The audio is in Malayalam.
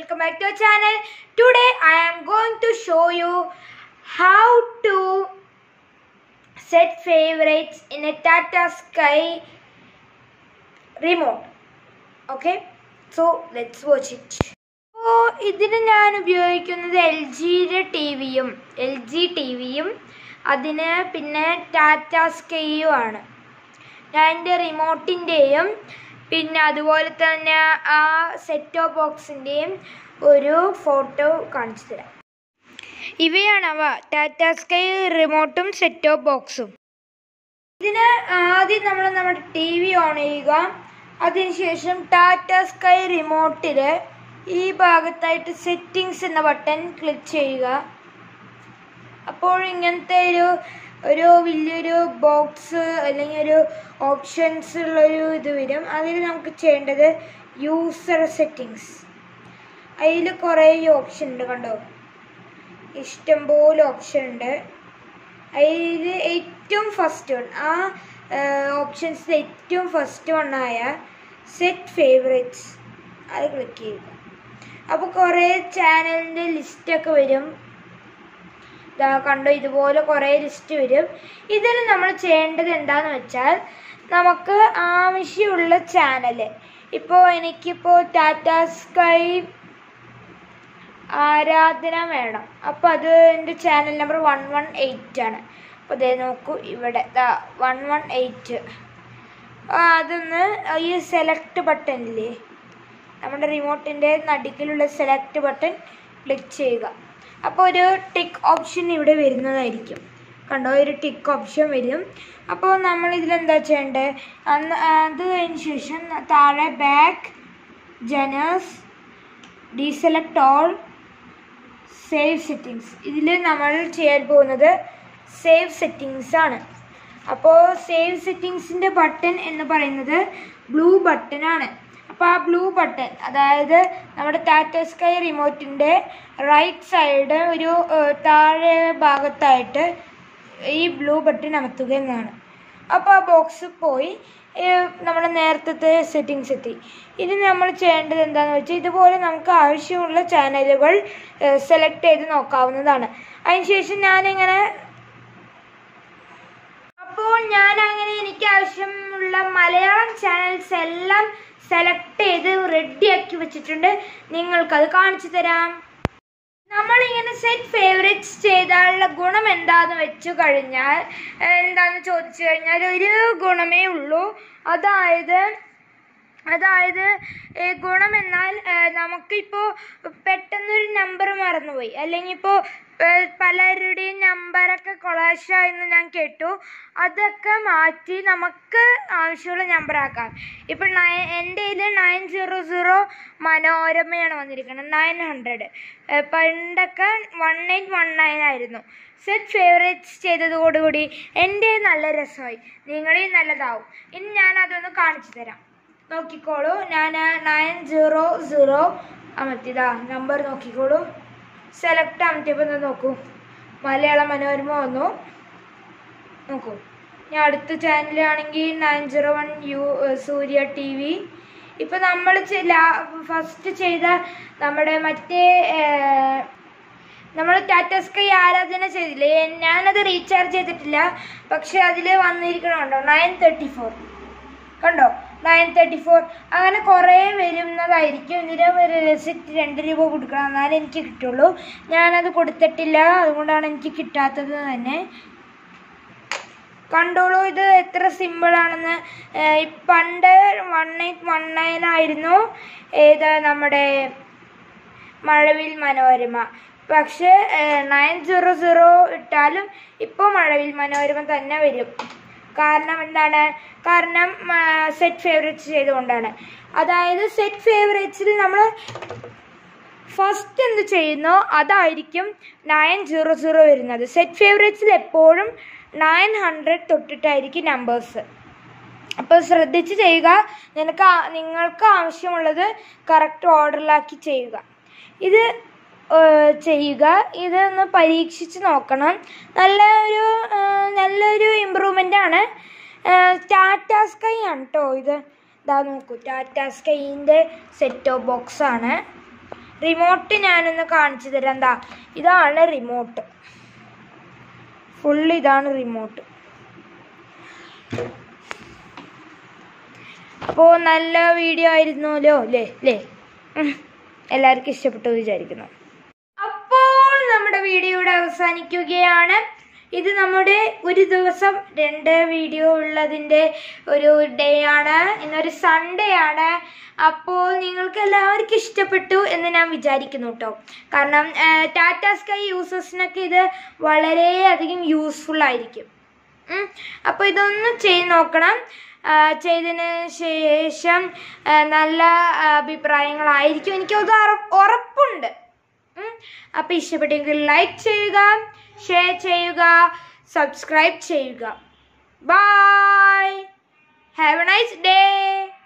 welcome back to our channel. Today I am going to show you how to set favorites in a Tata Sky remote. Okay, so let's watch it. അപ്പോൾ ഇതിന് ഞാൻ ഉപയോഗിക്കുന്നത് എൽ ജിയുടെ ടി വിയും എൽ ജി ടി വിയും അതിന് പിന്നെ ടാറ്റ സ്കൈയും ആണ് ഞാൻ എൻ്റെ റിമോട്ടിൻ്റെയും പിന്നെ അതുപോലെ തന്നെ ആ സെറ്റ് ഓഫ് ബോക്സിൻ്റെയും ഒരു ഫോട്ടോ കാണിച്ചു തരാം ഇവയാണ് അവ ടാറ്റ സ്കൈ റിമോട്ടും സെറ്റ് ഓഫ് ബോക്സും ഇതിന് ആദ്യം നമ്മൾ നമ്മുടെ ടി വി ഓൺ ചെയ്യുക അതിനുശേഷം ടാറ്റ സ്കൈ റിമോട്ടിൽ ഈ ഭാഗത്തായിട്ട് സെറ്റിങ്സ് എന്ന ബട്ടൺ ക്ലിക്ക് ചെയ്യുക അപ്പോൾ ഇങ്ങനത്തെ ഒരു ഒരു വലിയൊരു ബോക്സ് അല്ലെങ്കിൽ ഒരു ഓപ്ഷൻസ് ഉള്ളൊരു ഇത് വരും അതിൽ നമുക്ക് ചെയ്യേണ്ടത് യൂസർ സെറ്റിങ്സ് അതിൽ കുറേ ഓപ്ഷൻ ഉണ്ട് കണ്ടോ ഇഷ്ടംപോലെ ഓപ്ഷൻ ഉണ്ട് അതിൽ ഏറ്റവും ഫസ്റ്റ് വൺ ആ ഓപ്ഷൻസിൽ ഏറ്റവും ഫസ്റ്റ് വൺ ആയ സെറ്റ് ഫേവറേറ്റ്സ് അത് ക്ലിക്ക് ചെയ്യുക അപ്പോൾ കുറേ ചാനലിൻ്റെ ലിസ്റ്റൊക്കെ വരും ഇതാ കണ്ടോ ഇതുപോലെ കുറേ ലിസ്റ്റ് വരും ഇതിൽ നമ്മൾ ചെയ്യേണ്ടത് എന്താണെന്ന് വെച്ചാൽ നമുക്ക് ആവശ്യമുള്ള ചാനൽ ഇപ്പോൾ എനിക്കിപ്പോൾ ടാറ്റ സ്കൈ ആരാധന വേണം അപ്പോൾ അത് എൻ്റെ channel number one one eight ആണ് അപ്പോൾ അതേ നോക്കൂ ഇവിടെ വൺ വൺ എയ്റ്റ് അതൊന്ന് ഈ സെലക്ട് ബട്ടണില്ലേ നമ്മുടെ റിമോട്ടിൻ്റെ നടുക്കിലുള്ള സെലക്ട് ബട്ടൺ ക്ലിക്ക് ചെയ്യുക അപ്പോൾ ഒരു ടിക്ക് ഓപ്ഷൻ ഇവിടെ വരുന്നതായിരിക്കും കണ്ടോ ഒരു ടിക്ക് ഓപ്ഷൻ വരും അപ്പോൾ നമ്മൾ ഇതിലെന്താ ചെയ്യേണ്ടത് അന്ന് അത് കഴിഞ്ഞ ശേഷം താഴെ back genres deselect all save settings ഇതിൽ നമ്മൾ ചെയ്യാൻ പോകുന്നത് സേവ് സെറ്റിങ്സ് ആണ് അപ്പോൾ സേവ് സെറ്റിങ്സിൻ്റെ ബട്ടൺ എന്ന് പറയുന്നത് ബ്ലൂ ബട്ടൺ ആണ് അപ്പോൾ ആ ബ്ലൂ ബട്ടൺ അതായത് നമ്മുടെ ടാറ്റ സ്കൈ റിമോട്ടിൻ്റെ റൈറ്റ് സൈഡ് ഒരു താഴെ ഭാഗത്തായിട്ട് ഈ ബ്ലൂ ബട്ടൺ അമർത്തുക എന്നാണ് അപ്പോൾ ആ ബോക്സ് പോയി നമ്മുടെ നേരത്തെ സെറ്റിങ്സ് എത്തി ഇനി നമ്മൾ ചെയ്യേണ്ടത് എന്താണെന്ന് വെച്ചാൽ ഇതുപോലെ നമുക്ക് ആവശ്യമുള്ള ചാനലുകൾ സെലക്ട് ചെയ്ത് നോക്കാവുന്നതാണ് അതിനുശേഷം ഞാനിങ്ങനെ അപ്പോൾ ഞാൻ അങ്ങനെ എനിക്ക് ആവശ്യമുള്ള മലയാളം ചാനൽസ് എല്ലാം സെലക്ട് ചെയ്ത് റെഡിയാക്കി വെച്ചിട്ടുണ്ട് നിങ്ങൾക്കത് കാണിച്ചു തരാം നമ്മളിങ്ങനെ സെറ്റ് ഫേവറേറ്റ്സ് ചെയ്താലുള്ള ഗുണം എന്താന്ന് വെച്ചു കഴിഞ്ഞാൽ എന്താന്ന് ചോദിച്ചു കഴിഞ്ഞാൽ ഒരു ഗുണമേ ഉള്ളൂ അതായത് അതായത് ഗുണം എന്നാൽ നമുക്കിപ്പോൾ പെട്ടെന്നൊരു നമ്പർ മറന്നുപോയി അല്ലെങ്കിൽ ഇപ്പോൾ പലരുടെയും നമ്പറൊക്കെ കൊളാഷായെന്ന് ഞാൻ കേട്ടു അതൊക്കെ മാറ്റി നമുക്ക് ആവശ്യമുള്ള നമ്പർ ആക്കാം ഇപ്പം നയൻ എൻ്റെ കയ്യിൽ നയൻ സീറോ സീറോ മനോരമയാണ് വന്നിരിക്കുന്നത് നയൻ ഹൺഡ്രഡ് പണ്ടൊക്കെ വൺ എയ്റ്റ് വൺ നയൻ ആയിരുന്നു സെറ്റ് ഫേവറേറ്റ്സ് ചെയ്തതോടുകൂടി എൻ്റെ നല്ല രസമായി നിങ്ങളെയും നല്ലതാവും ഇനി ഞാൻ അതൊന്ന് കാണിച്ചു തരാം നോക്കിക്കോളൂ ഞാൻ നയൻ സീറോ സീറോ അമർത്തിയതാ നമ്പർ നോക്കിക്കോളൂ സെലക്ട് അമർത്തിയപ്പോൾ ഒന്ന് നോക്കൂ മലയാള മനോരമ വന്നു നോക്കൂ ഞാൻ അടുത്ത ചാനലാണെങ്കിൽ നയൻ സീറോ വൺ യു സൂര്യ ടി വി ഇപ്പം നമ്മൾ ഫസ്റ്റ് ചെയ്ത നമ്മുടെ മറ്റേ നമ്മൾ ടാറ്റ സ്കൈ ആരാധന ചെയ്തില്ലേ ഞാനത് റീചാർജ് ചെയ്തിട്ടില്ല പക്ഷെ അതിൽ വന്നിരിക്കണുണ്ടോ നയൻ തേർട്ടി ഫോർ കണ്ടോ നയൻ തേർട്ടി ഫോർ അങ്ങനെ കുറേ വരുന്നതായിരിക്കും ഇതിന് ഒരു റെസിപ്റ്റ് രണ്ട് രൂപ കൊടുക്കണം എന്നാലേ എനിക്ക് കിട്ടുള്ളൂ ഞാനത് കൊടുത്തിട്ടില്ല അതുകൊണ്ടാണ് എനിക്ക് കിട്ടാത്തത് തന്നെ കണ്ടോളൂ ഇത് എത്ര സിമ്പിളാണെന്ന് പണ്ട് വൺ എയ്റ്റ് വൺ നയൻ ആയിരുന്നു ഏത് നമ്മുടെ മഴവിൽ മനോരമ പക്ഷേ നയൻ സീറോ സീറോ ഇട്ടാലും ഇപ്പോൾ മഴവിൽ മനോരമ തന്നെ വരും കാരണം എന്താണ് കാരണം സെറ്റ് ഫേവറേറ്റ്സ് ചെയ്തുകൊണ്ടാണ് അതായത് സെറ്റ് ഫേവറേറ്റ്സിൽ നമ്മൾ ഫസ്റ്റ് എന്ത് ചെയ്യുന്നോ അതായിരിക്കും നയൻ സീറോ സീറോ വരുന്നത് സെറ്റ് ഫേവറേറ്റ്സിൽ എപ്പോഴും നയൻ ഹൺഡ്രഡ് തൊട്ടിട്ടായിരിക്കും നമ്പേഴ്സ് അപ്പോൾ ശ്രദ്ധിച്ച് ചെയ്യുക നിനക്ക് നിങ്ങൾക്ക് ആവശ്യമുള്ളത് കറക്റ്റ് ഓർഡറിലാക്കി ചെയ്യുക ഇത് ചെയ്യുക ഇതൊന്ന് പരീക്ഷിച്ച് നോക്കണം നല്ല ഒരു നല്ലൊരു ഇമ്പ്രൂവ്മെൻ്റ് ആണ് ടാറ്റ സ്കൈ ആണ് കേട്ടോ ഇത് ഇതാ നോക്കൂ ടാറ്റ സ്കൈൻ്റെ സെറ്റ് ഓഫ് ബോക്സ് ആണ് റിമോട്ട് ഞാനൊന്ന് കാണിച്ചു തരാം എന്താ ഇതാണ് റിമോട്ട് ഫുൾ ഇതാണ് റിമോട്ട് അപ്പോൾ നല്ല വീഡിയോ ആയിരുന്നല്ലോ അല്ലേ അല്ലേ ഉം. എല്ലാവർക്കും ഇഷ്ടപ്പെട്ടു എന്ന് വിചാരിക്കുന്നു അപ്പോൾ നമ്മുടെ വീഡിയോ ഇവിടെ അവസാനിക്കുകയാണ് ഇത് നമ്മുടെ ഒരു ദിവസം രണ്ട് വീഡിയോ ഉള്ളതിൻ്റെ ഒരു ഡേ ആണ് ഇന്നൊരു സൺഡേ ആണ് അപ്പോൾ നിങ്ങൾക്ക് എല്ലാവർക്കും ഇഷ്ടപ്പെട്ടു എന്ന് ഞാൻ വിചാരിക്കുന്നു കേട്ടോ കാരണം ടാറ്റ സ്കൈ യൂസേഴ്സിനൊക്കെ ഇത് വളരെയധികം യൂസ്ഫുൾ ആയിരിക്കും ഉം. അപ്പോൾ ഇതൊന്ന് ചെയ്ത് നോക്കണം ആ, ചെയ്തതിന് ശേഷം ആ, നല്ല ആ, അഭിപ്രായങ്ങളായിരിക്കും എനിക്കത് ഉറ- ഉറപ്പുണ്ട് ഉം. അപ്പോൾ ഇഷ്ടപ്പെട്ടെങ്കിൽ ലൈക്ക് ചെയ്യുക ഷെയർ ചെയ്യുക സബ്സ്ക്രൈബ് ചെയ്യുക bye have a nice day